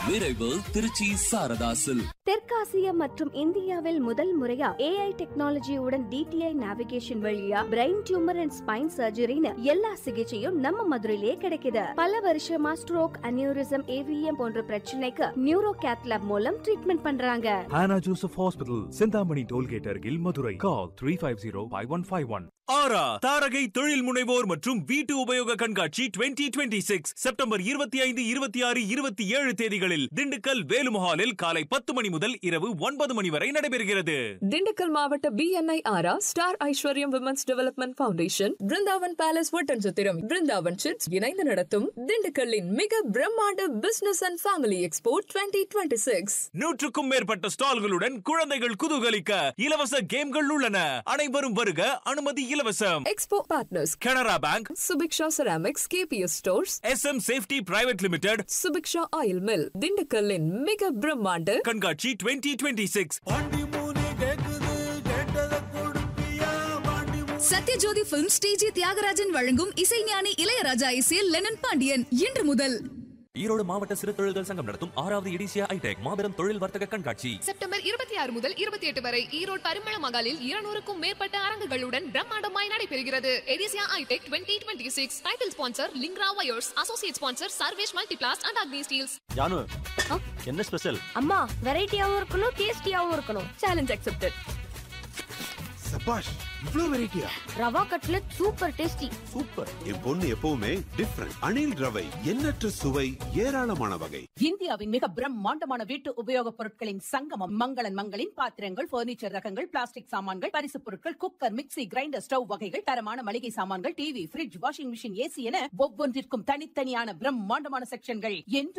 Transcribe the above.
விரைவு திருச்சி சாரதாசில் தெற்காசிய மற்றும் இந்தியாவில் முதல் முறையா ஏஐ டெக்னாலஜியுடன் டிடிஐ நேவிகேஷன் வழியா பிரெயின் டியூமர் அண்ட் ஸ்பைன் சர்ஜரின்னு எல்லா சிகிச்சையும் நம்ம மதுரையிலே கிடைக்குது பல வருஷமா ஸ்ட்ரோக் அனியூரிசம் ஏவிஎம் போன்ற பிரச்சனைக்கு நியூரோ கேத்லாப் மூலம் ட்ரீட்மெண்ட் பண்றாங்க Hannah Joseph Hospital, Sindhamani Tollgate Argil, Madurai. Call 350-5151. ஆரா தாரகை தொழில் முனைவோர் மற்றும் வீட்டு உபயோக கண்காட்சி 2026 சிக்ஸ் செப்டம்பர் இருபத்தி ஐந்து இருபத்தி ஆறு இருபத்தி ஏழு தேதிகளில் திண்டுக்கல் வேலுமஹாலில் காலை பத்து மணி முதல் இரவு ஒன்பது மணி வரை நடைபெறுகிறது திண்டுக்கல் மாவட்ட BNI aura star Aishwaryam women's development foundation Brindavan palace Oddanchatram Brindavan chits இணைந்து நடத்தும் திண்டுக்கல்லின் மிக பிரம்மாண்ட business and family expo twenty twenty six நூற்றுக்கும் மேற்பட்ட ஸ்டால்களுடன் குழந்தைகள் குதூகலிக்க இலவச கேம்கள் உள்ளன அனைவரும் வருக அனுமதி இலவசம் expo partners Canara bank Subiksha ceramics KPS stores S M safety private limited Subiksha oil mill திண்டுக்கல்லின் மிக பிரம்மாண்ட கண்காட்சி 2026 சிக்ஸ் சத்யஜோதி பிலிம் ஸ்ரீஜி தியாகராஜன் வழங்கும் இசைஞானி இளையராஜா இசையில் லெனன் பாண்டியன் இன்று முதல் ஈரோடு மாவட்ட சிறு தொழில்கள் சங்கம் நடத்தும் ஆறாவது எடிசியா ஐடெக் மாபெரும் தொழில் வர்த்தக கண்காட்சி செப்டம்பர் இருபத்தி ஆறு முதல் இருபத்தி எட்டு வரை ஈரோடு பரிமள மகாலில் இருநூறுக்கும் மேற்பட்ட அரங்குகளுடன் பிரம்மாண்டமாய் நடைபெறுகிறது எடிசியா ITech twenty twenty six title sponsor லிங்க்ரா wires associate sponsor Sarvesh multiplast and Agni steels Jaanu என்ன ஸ்பெஷல் அம்மா வெரைட்டியாவும் இருக்கணும் டேஸ்டியாவும் இருக்கணும் சேலஞ்ச் அக்செப்டட் சபாஷ் இவ்ளோ வெரைட்டியா rava cutlet super tasty super என் பொண்ணு எப்பவுமே டிஃப்ரெண்ட் அணில் ரவை எண்ணற்ற சுவை ஏராளமான வகை இந்தியாவின் மிக பிரம்மாண்டமான வீட்டு உபயோகப் பொருட்களின் சங்கமம் மங்களன் மங்களின் பாத்திரங்கள் பர்னிச்சர் ரகங்கள் பிளாஸ்டிக் சாமான்கள் பரிசுப் பொருட்கள் குக்கர் மிக்ஸி கிரைண்டர் ஸ்டவ் வகைகள் தரமான மளிகை சாமான்கள் TV fridge washing machine AC என ஒவ்வொன்றிற்கும் தனித்தனியான பிரம்மாண்டமான செக்ஷன்கள் என்று